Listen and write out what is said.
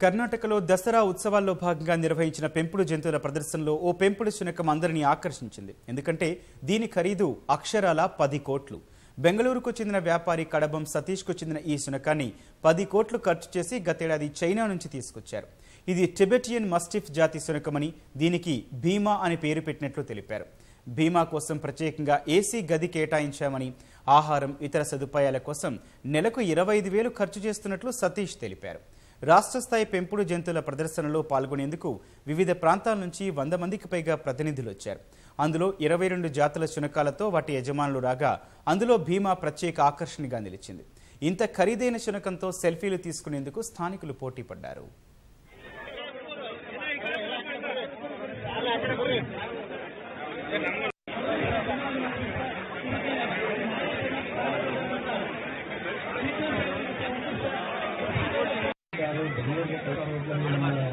కర్ణాటకలో దసరా ఉత్సవాల్లో భాగంగా నిర్వహించిన పెంపుడు జంతువుల ప్రదర్శనలో ఓ పెంపుడు శునకం అందరినీ ఆకర్షించింది ఎందుకంటే దీని ఖరీదు అక్షరాల పది కోట్లు బెంగళూరుకు చెందిన వ్యాపారి కడబం సతీష్కు చెందిన ఈ శునకాన్ని పది కోట్లు ఖర్చు చేసి గతేడాది చైనా నుంచి తీసుకొచ్చారు ఇది టిబెటియన్ మస్టిఫ్ జాతి శునకమని దీనికి భీమా అని పేరు పెట్టినట్లు తెలిపారు భీమా కోసం ప్రత్యేకంగా ఏసీ గది కేటాయించామని ఆహారం ఇతర సదుపాయాల కోసం నెలకు ఇరవై ఐదు వేలు ఖర్చు చేస్తున్నట్లు సతీష్ తెలిపారు రాష్ట్ర స్థాయి పెంపుడు జంతువుల ప్రదర్శనలో పాల్గొనేందుకు వివిధ ప్రాంతాల నుంచి వంద మందికి పైగా ప్రతినిధులు వచ్చారు అందులో ఇరవై రెండు జాతుల శునకాలతో వాటి యజమానులు రాగా అందులో భీమా ప్రత్యేక ఆకర్షణగా నిలిచింది ఇంత ఖరీదైన శునకంతో సెల్ఫీలు తీసుకునేందుకు స్థానికులు పోటీ పడ్డారు ಯಾರು ಬೆಂಗಳೂರಿಗೆ ಕರ್ಕೊಂಡು ಹೋಗ್ಲಿಲ್ಲ.